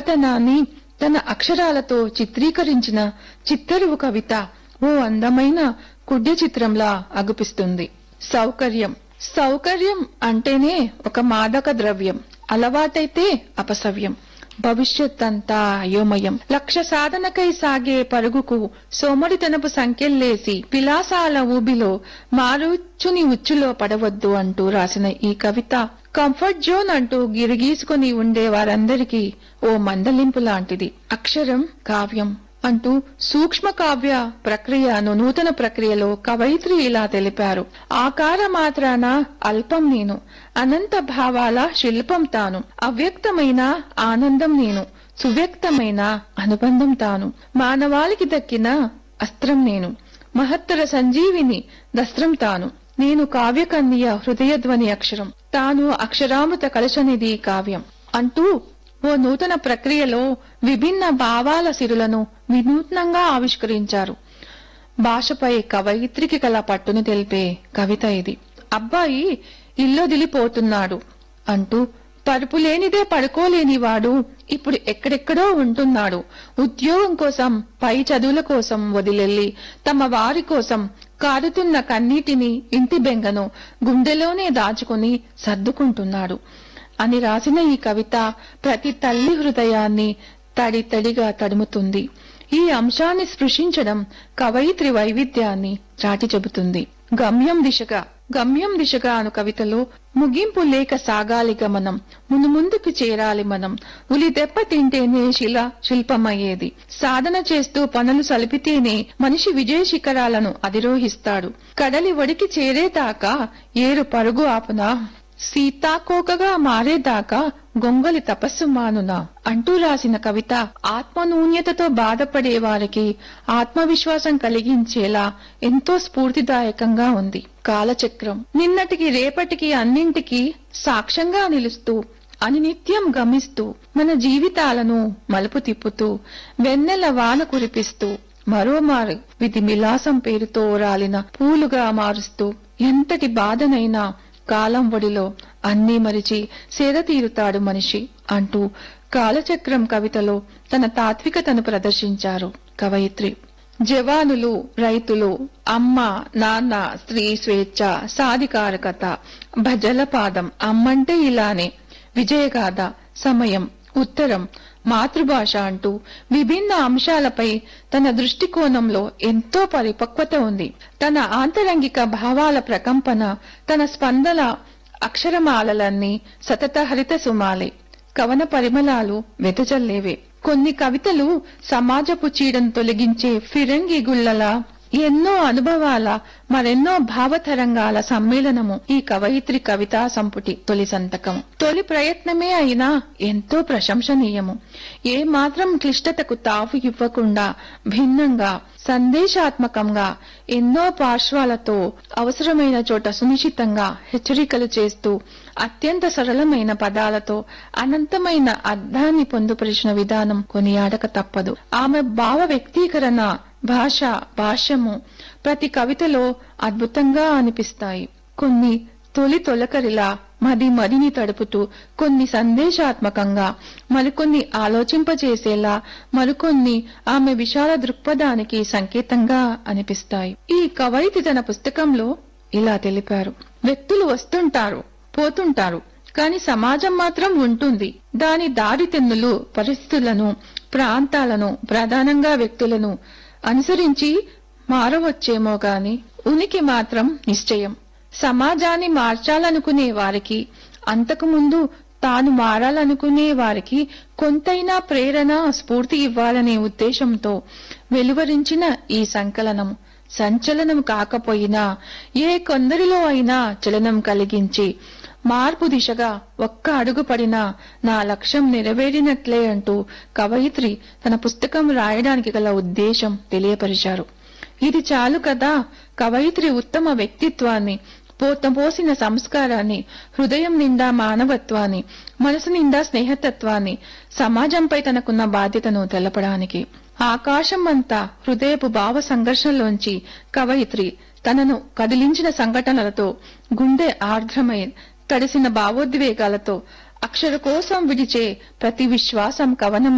గొప్పతనాన్ని తన అక్షరాలతో చిత్రీకరించిన చిత్తరువు కవిత ఓ అందమైన కుడ్య చిత్రంలా అగుపిస్తుంది సౌకర్యం సౌకర్యం అంటేనే ఒక మాదక ద్రవ్యం అలవాటైతే అపసవ్యం భవిష్యత్ అంతా అయోమయం లక్ష్య సాధనకై సాగే పరుగుకు సోమరితనపు సంఖ్యల్లేసి పిలాసాల ఊబిలో మారుచుని ఉచ్చులో పడవద్దు అంటూ రాసిన ఈ కవిత కంఫర్ట్ జోన్ అంటూ గిరిగీసుకుని ఉండే వారందరికీ ఓ మందలింపు లాంటిది అక్షరం కావ్యం అంటూ సూక్ష్మ కావ్య ప్రక్రియను నూతన ప్రక్రియలో కవయిత్రి ఇలా తెలిపారు ఆకార మాత్రాన అల్పం నేను అనంత భావాల శిల్పం తాను అవ్యక్తమైన ఆనందం నేను సువ్యక్తమైన అనుబంధం తాను మానవాళికి దక్కిన అస్త్రం నేను మహత్తర సంజీవిని దస్త్రం తాను నేను కావ్యకన్య హృదయధ్వని అక్షరం తాను అక్షరామృత కలశనిధి కావ్యం అంటూ ఓ నూతన ప్రక్రియలో విభిన్న భావాల సిరులను వినూత్నంగా ఆవిష్కరించారు భాషపై కవయిత్రికి గల పట్టును తెలిపే కవిత ఇది అబ్బాయి ఇల్లొదిలిపోతున్నాడు అంటూ పరుపు లేనిదే పడుకోలేనివాడు ఇప్పుడు ఎక్కడెక్కడో ఉంటున్నాడు ఉద్యోగం కోసం పై చదువుల కోసం వదిలెళ్లి తమ వారి కోసం కారుతున్న కన్నీటిని ఇంటి బెంగను గుండెలోనే దాచుకుని సర్దుకుంటున్నాడు అని రాసిన ఈ కవిత ప్రతి తల్లి హృదయాన్ని తడి తడిగా తడుముతుంది ఈ అంశాన్ని స్పృశించడం కవయిత్రి వైవిధ్యాన్ని చాటి చెబుతుంది గమ్యం దిశగా గమ్యం దిశగా అను కవితలో ముగింపు లేక సాగాలి గమనం ముందు ముందుకు చేరాలి మనం ఉలి దెబ్బ తింటేనే శిల శిల్పమయ్యేది సాధన చేస్తూ పనులు సలిపితేనే మనిషి విజయ శిఖరాలను అధిరోహిస్తాడు కడలి ఒడికి చేరేదాకా ఏరు పరుగు ఆపునా సీతాకోకగా మారేదాకా గొంగలి తపస్సు మానునా అంటూ రాసిన కవిత ఆత్మనూన్యతతో బాధపడే వారికి ఆత్మవిశ్వాసం కలిగించేలా ఎంతో స్ఫూర్తిదాయకంగా ఉంది కాలచక్రం నిన్నటికి రేపటికి అన్నింటికి సాక్ష్యంగా నిలుస్తూ అని నిత్యం గమిస్తూ మన జీవితాలను మలుపు తిప్పుతూ వెన్నెల వాన కురిపిస్తూ మరోమారు విధి మిలాసం పేరుతో రాలిన పూలుగా మారుస్తూ ఎంతటి బాధనైనా కాలం ఒడిలో అన్నీ మరిచి సేద తీరుతాడు మనిషి అంటూ కాలచక్రం కవితలో తన తాత్వికతను ప్రదర్శించారు కవయిత్రి జవానులు రైతులు అమ్మ నాన్న స్త్రీ స్వేచ్ఛ సాధికారకత భజల పాదం అమ్మంటే ఇలానే విజయగాథ సమయం ఉత్తరం మాతృభాష అంటూ విభిన్న అంశాలపై తన దృష్టికోణంలో ఎంతో పరిపక్వత ఉంది తన ఆంతరంగిక భావాల ప్రకంపన తన స్పందన అక్షరమాలలన్నీ సతత హరిత సుమాలే కవన పరిమళాలు వెదజల్లేవే కొన్ని కవితలు సమాజపు చీడను తొలగించే ఫిరంగి గుళ్లలా ఎన్నో అనుభవాల మరెన్నో భావతరంగాల సమ్మేళనము ఈ కవయిత్రి కవితా సంపుటి తొలి సంతకం తొలి ప్రయత్నమే అయినా ఎంతో ప్రశంసనీయము ఏ మాత్రం క్లిష్టతకు తావు ఇవ్వకుండా భిన్నంగా సందేశాత్మకంగా ఎన్నో పార్శ్వాలతో అవసరమైన చోట సునిశ్చితంగా హెచ్చరికలు చేస్తూ అత్యంత సరళమైన పదాలతో అనంతమైన అర్థాన్ని పొందుపరిచిన విధానం కొనియాడక తప్పదు ఆమె భావ వ్యక్తీకరణ భాష భాష్యము ప్రతి కవితలో అద్భుతంగా అనిపిస్తాయి కొన్ని తొలి తొలకరిలా మది మదిని తడుపుతూ కొన్ని సందేశాత్మకంగా మరికొన్ని ఆలోచింపజేసేలా మరికొన్ని ఆమె విశాల దృక్పథానికి సంకేతంగా అనిపిస్తాయి ఈ కవయితి తన పుస్తకంలో ఇలా తెలిపారు వ్యక్తులు వస్తుంటారు పోతుంటారు కాని సమాజం మాత్రం ఉంటుంది దాని దారితెన్నులు పరిస్థితులను ప్రాంతాలను ప్రధానంగా వ్యక్తులను అనుసరించి మారవచ్చేమో గాని ఉనికి మాత్రం నిశ్చయం సమాజాన్ని మార్చాలనుకునే వారికి అంతకుముందు తాను మారాలనుకునే వారికి కొంతైనా ప్రేరణ స్ఫూర్తి ఇవ్వాలనే ఉద్దేశంతో వెలువరించిన ఈ సంకలనం సంచలనం కాకపోయినా ఏ కొందరిలో అయినా చలనం కలిగించి మార్పు దిశగా ఒక్క అడుగు పడినా నా లక్ష్యం నెరవేరినట్లే అంటూ కవయిత్రి తన పుస్తకం రాయడానికి గల ఉద్దేశం తెలియపరిచారు ఇది చాలు కదా కవయిత్రి ఉత్తమ వ్యక్తిత్వాన్ని పోతపోసిన సంస్కారాన్ని హృదయం నిండా మానవత్వాన్ని మనసు నిండా స్నేహతత్వాన్ని సమాజంపై తనకున్న బాధ్యతను తెలపడానికి ఆకాశం అంతా హృదయపు భావ సంఘర్షణలోంచి కవయిత్రి తనను కదిలించిన సంఘటనలతో గుండె ఆర్ద్రమై తడిసిన భావోద్వేగాలతో అక్షర కోసం విడిచే ప్రతి విశ్వాసం కవనం